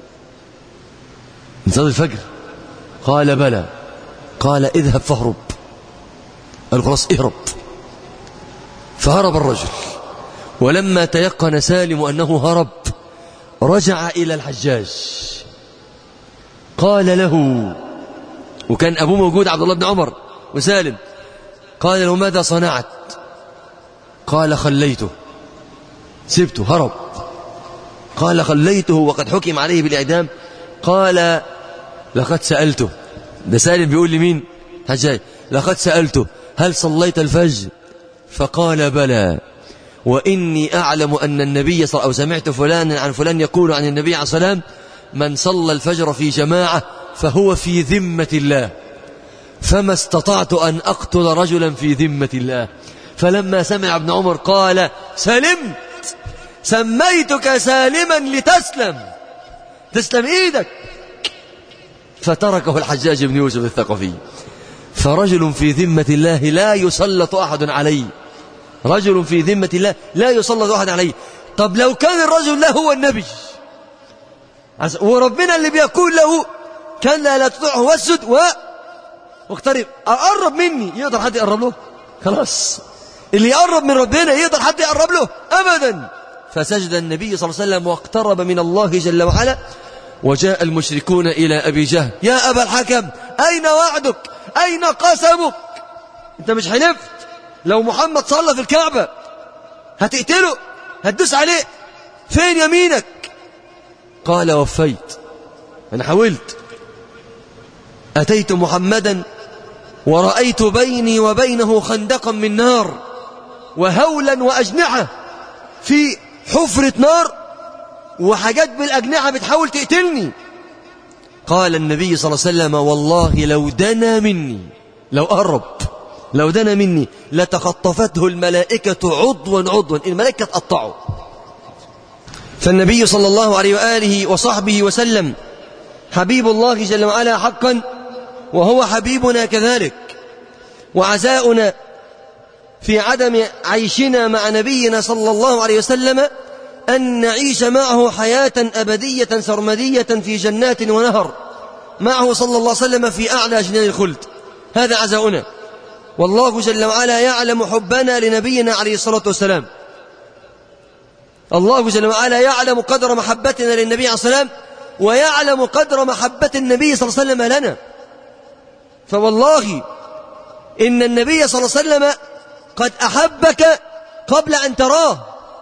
من صلاة الفجر قال بلى قال اذهب فاهرب قال خلاص اهرب فهرب الرجل ولما تيقن سالم أنه هرب رجع إلى الحجاج قال له وكان أبوه موجود عبد الله بن عمر وسالم قال له ماذا صنعت قال خليته سبته هرب قال خليته وقد حكم عليه بالإعدام قال لقد سألته ده سالم بيقول لمين حجاج لقد سألته هل صليت الفجر فقال بلى وإني أعلم أن النبي صلى أو سمعت فلانا عن فلان يقول عن النبي عليه الصلاة والسلام من صلى الفجر في جماعة فهو في ذمة الله فما استطعت أن أقتل رجلا في ذمة الله فلما سمع ابن عمر قال سلمت سميتك سالما لتسلم تسلم ايدك فتركه الحجاج بن يوسف الثقفي فرجل في ذمة الله لا يسلط أحد عليه رجل في ذمة الله لا يسلط أحد عليه طب لو كان الرجل له هو النبي وربنا اللي بيقول له كلا لا تطعه واسجد و واقترب قرب مني يقدر حد يقرب له خلاص اللي يقرب من ربنا يقدر حد يقرب له أبدا فسجد النبي صلى الله عليه وسلم واقترب من الله جل وعلا وجاء المشركون إلى أبي جهل يا أبا الحكم أين وعدك أين قسمك أنت مش حلفت لو محمد صلى في الكعبة هتقتله هتدوس عليه فين يمينك قال وفيت أنا حاولت أتيت محمدا ورأيت بيني وبينه خندقا من نار وهولا وأجنحة في حفرة نار وحاجات بالأجنحة بتحاول تقتلني قال النبي صلى الله عليه وسلم والله لو دنا مني لو قرب لو دنا مني لتخطفته الملائكة عضوا عضوا الملائكة تقطعه فالنبي صلى الله عليه وآله وصحبه وسلم حبيب الله جل وعلا حقا وهو حبيبنا كذلك وعزاؤنا في عدم عيشنا مع نبينا صلى الله عليه وسلم أن نعيش معه حياة أبدية سرمدية في جنات ونهر معه صلى الله عليه وسلم في أعلى جنان الخلد هذا عزاؤنا والله جل وعلا يعلم حبنا لنبينا عليه الصلاة والسلام الله جل وعلا يعلم قدر محبتنا للنبي عليه الصلاة والسلام ويعلم قدر محبة النبي صلى الله عليه وسلم لنا فوالله إن النبي صلى الله عليه وسلم قد أحبك قبل أن تراه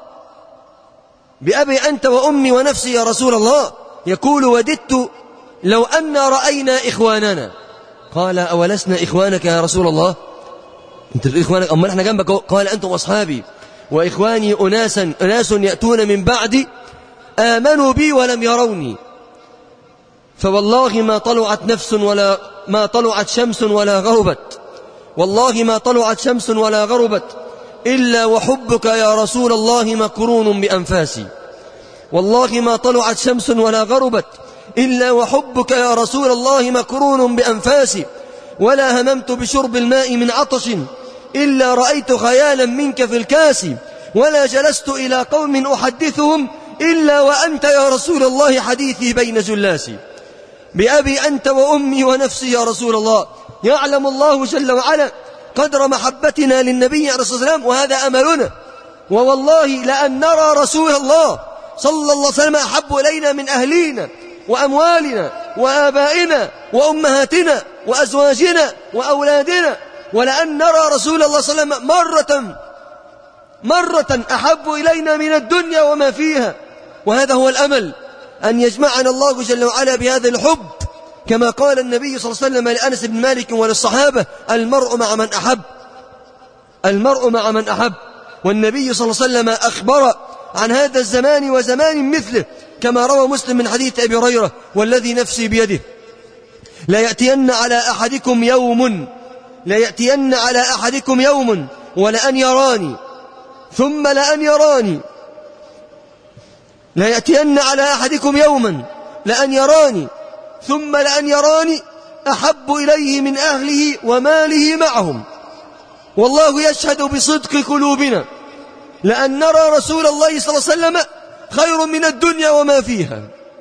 بأبي أنت وأمي ونفسي يا رسول الله يقول وددت لو أن رأينا إخواننا قال أولسنا إخوانك يا رسول الله أنت إخوانك أما نحن جنبك قال أنتم أصحابي وإخواني أناسا أناس يأتون من بعدي آمنوا بي ولم يروني فوالله ما طلعت نفس ولا ما طلعت شمس ولا غربت والله ما طلعت شمس ولا غربت إلا وحبك يا رسول الله مكرون بأنفاسي والله ما طلعت شمس ولا غربت إلا وحبك يا رسول الله مكرون بأنفاسي ولا هممت بشرب الماء من عطش إلا رأيت خيالا منك في الكاس ولا جلست إلى قوم أحدثهم إلا وأنت يا رسول الله حديثي بين جلاسي بأبي أنت وأمي ونفسي يا رسول الله يعلم الله جل وعلا قدر محبتنا للنبي عليه الصلاة والسلام وهذا أملنا ووالله لأن نرى رسول الله صلى الله عليه وسلم أحب إلينا من أهلينا وأموالنا وآبائنا وأمهاتنا وأزواجنا وأولادنا ولأن نرى رسول الله صلى الله عليه وسلم مرة مرة أحب إلينا من الدنيا وما فيها وهذا هو الأمل أن يجمعنا الله جل وعلا بهذا الحب كما قال النبي صلى الله عليه وسلم لأنس بن مالك وللصحابة المرء مع من أحب المرء مع من أحب والنبي صلى الله عليه وسلم أخبر عن هذا الزمان وزمان مثله كما روى مسلم من حديث أبي هريرة والذي نفسي بيده لا يأتين على أحدكم يوم لا يأتين على أحدكم يوم ولأن يراني ثم لأن يراني لا يأتين على أحدكم يوما لأن يراني ثم لأن يراني أحب إليه من أهله وماله معهم والله يشهد بصدق قلوبنا لأن نرى رسول الله صلى الله عليه وسلم خير من الدنيا وما فيها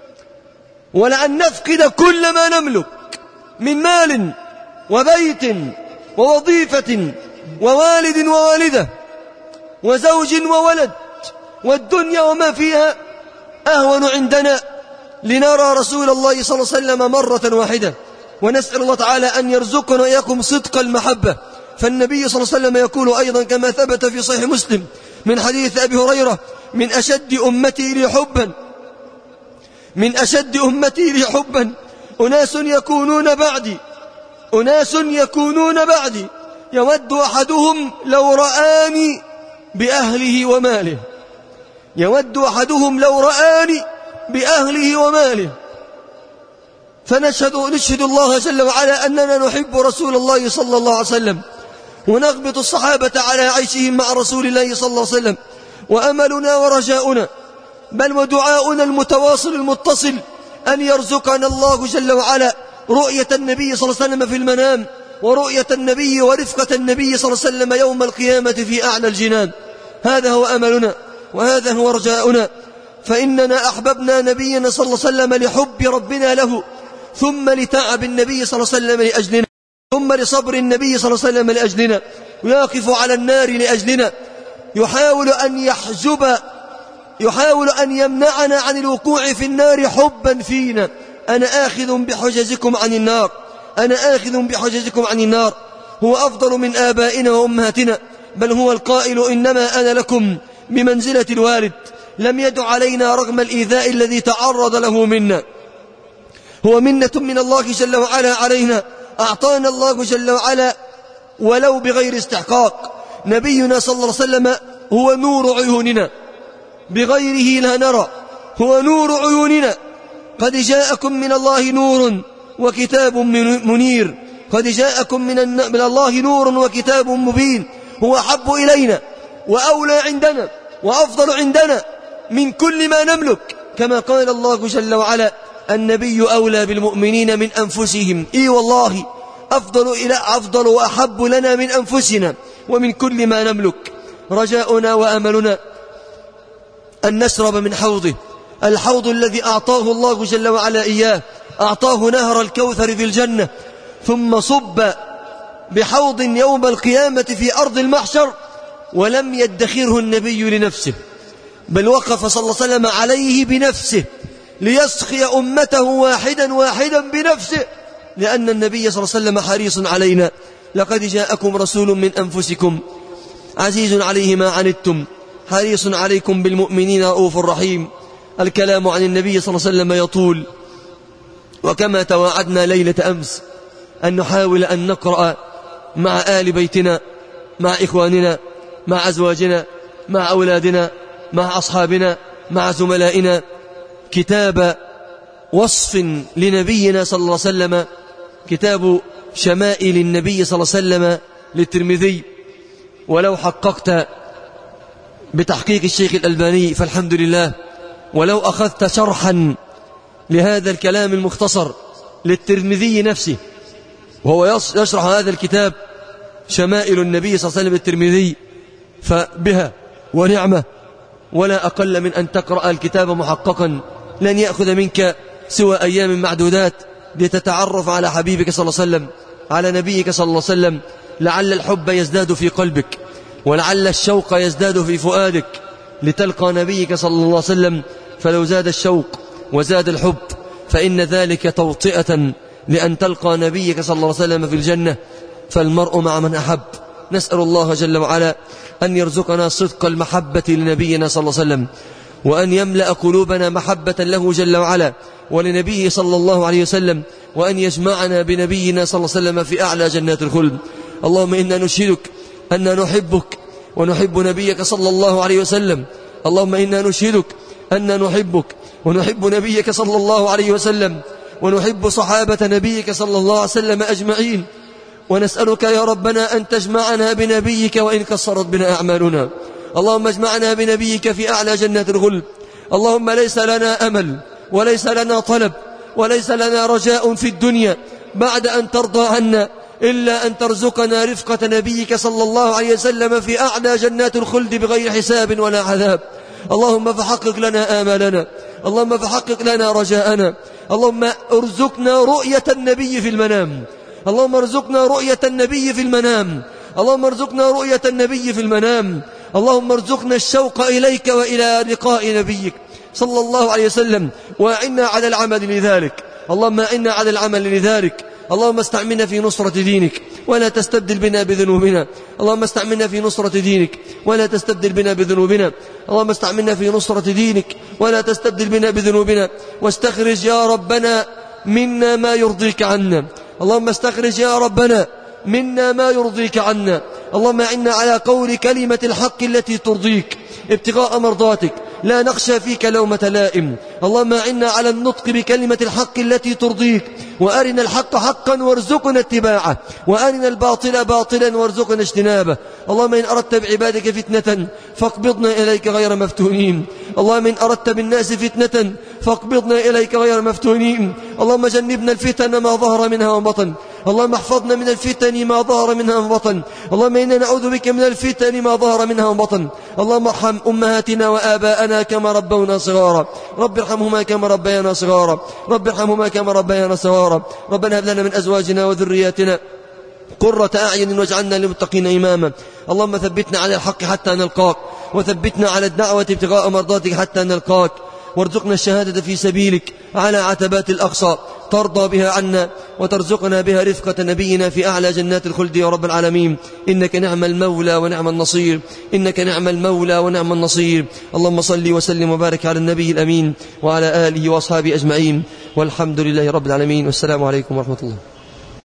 ولأن نفقد كل ما نملك من مال وبيت ووظيفة ووالد ووالدة وزوج وولد والدنيا وما فيها أهون عندنا لنرى رسول الله صلى الله عليه وسلم مرة واحدة ونسأل الله تعالى أن يرزقنا وإياكم صدق المحبة فالنبي صلى الله عليه وسلم يقول أيضا كما ثبت في صحيح مسلم من حديث أبي هريرة من أشد أمتي لي حبا من أشد أمتي لي حبا أناس يكونون بعدي أناس يكونون بعدي يود أحدهم لو رآني بأهله وماله يود أحدهم لو رآني بأهله وماله فنشهد نشهد الله جل وعلا أننا نحب رسول الله صلى الله عليه وسلم ونغبط الصحابة على عيشهم مع رسول الله صلى الله عليه وسلم وأملنا ورجاؤنا بل ودعاؤنا المتواصل المتصل أن يرزقنا الله جل وعلا رؤية النبي صلى الله عليه وسلم في المنام ورؤية النبي ورفقة النبي صلى الله عليه وسلم يوم القيامة في أعلى الجنان هذا هو أملنا وهذا هو رجاؤنا فإننا أحببنا نبينا صلى الله عليه وسلم لحب ربنا له ثم لتعب النبي صلى الله عليه وسلم لأجلنا ثم لصبر النبي صلى الله عليه وسلم لأجلنا ويقف على النار لأجلنا يحاول أن يحجب يحاول أن يمنعنا عن الوقوع في النار حبا فينا أنا آخذ بحجزكم عن النار أنا آخذ بحجزكم عن النار هو أفضل من آبائنا وأمهاتنا بل هو القائل إنما أنا لكم بمنزلة الوالد لم يدع علينا رغم الإيذاء الذي تعرض له منا هو منة من الله جل وعلا علينا أعطانا الله جل وعلا ولو بغير استحقاق نبينا صلى الله عليه وسلم هو نور عيوننا بغيره لا نرى هو نور عيوننا قد جاءكم من الله نور وكتاب منير قد جاءكم من, من الله نور وكتاب مبين هو أحب إلينا وأولى عندنا وأفضل عندنا من كل ما نملك كما قال الله جل وعلا النبي أولى بالمؤمنين من أنفسهم إي والله أفضل, إلى أفضل وأحب لنا من أنفسنا ومن كل ما نملك رجاؤنا وأملنا أن نشرب من حوضه الحوض الذي أعطاه الله جل وعلا إياه أعطاه نهر الكوثر في الجنة ثم صب بحوض يوم القيامة في أرض المحشر ولم يدخره النبي لنفسه بل وقف صلى الله عليه وسلم عليه بنفسه ليسخي أمته واحدا واحدا بنفسه لأن النبي صلى الله عليه وسلم حريص علينا لقد جاءكم رسول من أنفسكم عزيز عليه ما عنتم حريص عليكم بالمؤمنين رؤوف رحيم الكلام عن النبي صلى الله عليه وسلم يطول وكما تواعدنا ليلة أمس أن نحاول أن نقرأ مع آل بيتنا مع إخواننا مع أزواجنا مع أولادنا مع أصحابنا مع زملائنا كتاب وصف لنبينا صلى الله عليه وسلم كتاب شمائل النبي صلى الله عليه وسلم للترمذي ولو حققت بتحقيق الشيخ الألباني فالحمد لله ولو أخذت شرحا لهذا الكلام المختصر للترمذي نفسه وهو يشرح هذا الكتاب شمائل النبي صلى الله عليه وسلم الترمذي فبها ونعمة ولا أقل من أن تقرأ الكتاب محققا لن يأخذ منك سوى أيام معدودات لتتعرف على حبيبك صلى الله عليه وسلم على نبيك صلى الله عليه وسلم لعل الحب يزداد في قلبك ولعل الشوق يزداد في فؤادك لتلقى نبيك صلى الله عليه وسلم فلو زاد الشوق وزاد الحب فإن ذلك توطئة لأن تلقى نبيك صلى الله عليه وسلم في الجنة فالمرء مع من أحب نسأل الله جل وعلا أن يرزقنا صدق المحبة لنبينا صلى الله عليه وسلم وأن يملأ قلوبنا محبة له جل وعلا ولنبيه صلى الله عليه وسلم وأن يجمعنا بنبينا صلى الله عليه وسلم في أعلى جنات الخلد اللهم إنا نشهدك أن نحبك ونحب نبيك صلى الله عليه وسلم اللهم إنا نشهدك أن نحبك ونحب نبيك صلى الله عليه وسلم ونحب صحابة نبيك صلى الله عليه وسلم أجمعين ونسألك يا ربنا أن تجمعنا بنبيك وإن كسرت بنا أعمالنا اللهم اجمعنا بنبيك في أعلى جنة الغلب اللهم ليس لنا أمل وليس لنا طلب وليس لنا رجاء في الدنيا بعد أن ترضى عنا إلا أن ترزقنا رفقة نبيك صلى الله عليه وسلم في أعلى جنات الخلد بغير حساب ولا عذاب اللهم فحقق لنا آمالنا اللهم فحقق لنا رجاءنا اللهم ارزقنا رؤية النبي في المنام اللهم ارزقنا رؤية النبي في المنام اللهم ارزقنا رؤية النبي في المنام اللهم ارزقنا الشوق إليك وإلى لقاء نبيك صلى الله عليه وسلم وأعنا على العمل لذلك اللهم أعنا على العمل لذلك اللهم استعملنا في نصرة دينك ولا تستبدل بنا بذنوبنا اللهم استعملنا في نصرة دينك ولا تستبدل بنا بذنوبنا اللهم استعملنا في نصرة دينك ولا تستبدل بنا بذنوبنا واستخرج يا ربنا منا ما يرضيك عنا اللهم استخرج يا ربنا منا ما يرضيك عنا اللهم اعنا على قول كلمة الحق التي ترضيك ابتغاء مرضاتك لا نخشى فيك لومة لائم اللهم اعنا على النطق بكلمة الحق التي ترضيك وأرنا الحق حقا وارزقنا اتباعه وأرنا الباطل باطلا وارزقنا اجتنابه اللهم إن أردت بعبادك فتنة فاقبضنا إليك غير مفتونين اللهم إن أردت بالناس فتنة فاقبضنا إليك غير مفتونين اللهم جنبنا الفتن ما ظهر منها وبطن اللهم احفظنا من الفتن ما ظهر منها وبطن اللهم إنا نعوذ بك من الفتن ما ظهر منها وبطن اللهم ارحم أمهاتنا وآباءنا كما ربونا صغارا رب ارحمهما كما ربيانا صغارا رب ارحمهما كما ربيانا صغارا ربنا هب لنا من أزواجنا وذرياتنا قرة أعين واجعلنا للمتقين إماما اللهم ثبتنا على الحق حتى نلقاك وثبتنا على الدعوة ابتغاء مرضاتك حتى نلقاك وارزقنا الشهادة في سبيلك على عتبات الأقصى ترضى بها عنا وترزقنا بها رفقة نبينا في أعلى جنات الخلد يا رب العالمين إنك نعم المولى ونعم النصير إنك نعم المولى ونعم النصير اللهم صل وسلم وبارك على النبي الأمين وعلى آله وأصحابه أجمعين والحمد لله رب العالمين والسلام عليكم ورحمة الله